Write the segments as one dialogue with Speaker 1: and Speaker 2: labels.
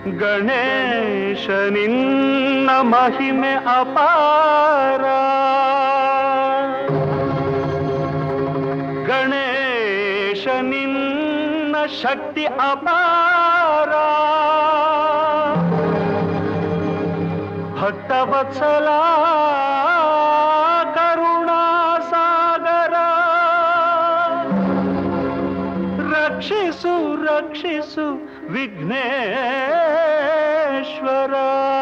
Speaker 1: ಗಣೇಶ ನಿನ್ನ ಮಹಿಮೆ ಅಪಾರ ಗಣೇಶ ನಿನ್ನ ಶಕ್ತಿ ಅಪಾರ ಭಕ್ತವತ್ಸಲ ಕರುಣಾಸಾಗರ ರಕ್ಷಿಸು ರಕ್ಷಿಸು ವಿಘ್ನೇಶ್ವರ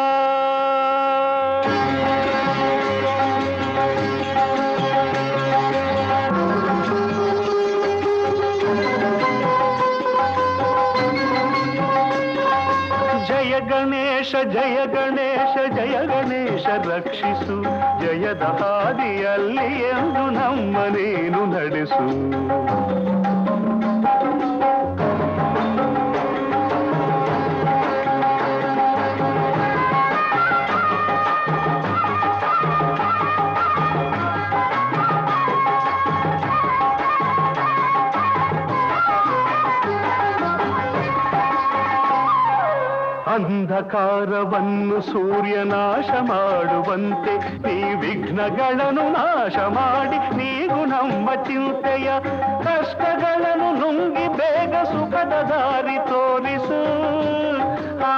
Speaker 1: ಜಯ ಗಣೇಶ ಜಯ ಗಣೇಶ ಜಯ ಗಣೇಶ ರಕ್ಷಿಸು ಜಯದ ಹಾದಿಯಲ್ಲಿ ಎಂದು ನಮ್ಮ ನೀನು ನಡೆಸು ಅಂಧಕಾರವನ್ನು ಸೂರ್ಯ ನಾಶ ಮಾಡುವಂತೆ ನೀ ವಿಘ್ನಗಳನ್ನು ನಾಶ ಮಾಡಿ ನೀಗು ನಮ್ಮ ಚಿಂತೆಯ ಕಷ್ಟಗಳನ್ನು ನುಂಗಿ ಬೇಗ ಸುಖದ ದಾರಿ ತೋರಿಸು ಆ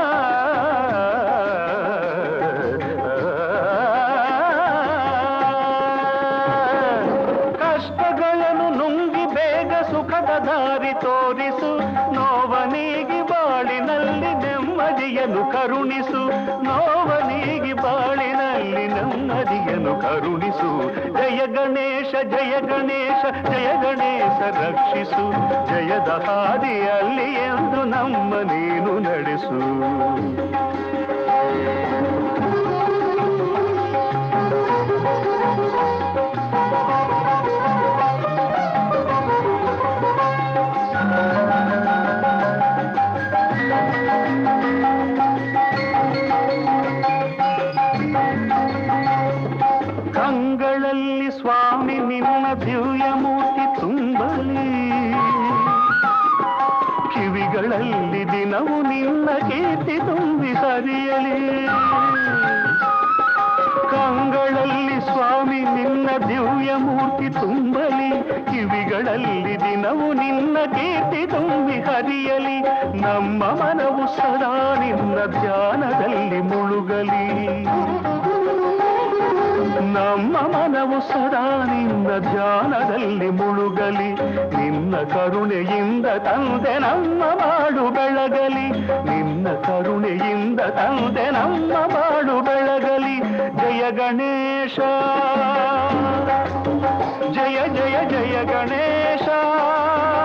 Speaker 1: ಕಷ್ಟಗಳನ್ನು ನುಂಗಿ ಬೇಗ ಸುಖದ ದಾರಿ ತೋರಿಸು ನೋವನೀಗಿ ಬಾಳಿನಲ್ಲಿ ನೆಮ್ಮದಿಯನ್ನು ಕರುಣಿಸು ನೋವನೀಗಿ ಬಾಳಿನಲ್ಲಿ ನೆಮ್ಮದಿಯನ್ನು ಕರುಣಿಸು ಜಯ ಗಣೇಶ ಜಯ ಗಣೇಶ ಜಯ ಗಣೇಶ ರಕ್ಷಿಸು ಜಯದ ಹಾದಿಯಲ್ಲಿ ಎಂದು ನಮ್ಮ ನೀನು ನಡೆಸು ಕಂಗಳಲ್ಲಿ ಸ್ವಾಮಿ ನಿನ್ನ ದಿವ್ಯ ಮೂರ್ತಿ ತುಂಬಲಿ ಕಿವಿಗಳಲ್ಲಿ ದಿನವು ನಿನ್ನ ಕೀರ್ತಿ ತುಂಬಿ ಹರಿಯಲಿ ಕಂಗಳಲ್ಲಿ ಸ್ವಾಮಿ ನಿನ್ನ ದಿವ್ಯ ಮೂರ್ತಿ ತುಂಬಲಿ ಕಿವಿಗಳಲ್ಲಿ ದಿನವು ನಿನ್ನ ಕೀರ್ತಿ ತುಂಬಿ ಹರಿಯಲಿ ನಮ್ಮ ಮನವು ಸದಾ ನಿನ್ನ ಧ್ಯಾನದಲ್ಲಿ ಮುಳುಗಲಿ ನಮ್ಮ ಮನವು ಸದಾ ನಿನ್ನ ಧ್ಯಾನದಲ್ಲಿ ಮುಳುಗಲಿ ನಿನ್ನ ಕರುಣೆಯಿಂದ ತಂದೆ ನಮ್ಮ ಬಾಳು ಬೆಳಗಲಿ ನಿನ್ನ ಕರುಣೆಯಿಂದ ತಂದೆ ನಮ್ಮ ಬಾಳು ಬೆಳಗಲಿ ಜಯ ಗಣೇಶ ಜಯ ಜಯ ಜಯ ಗಣೇಶ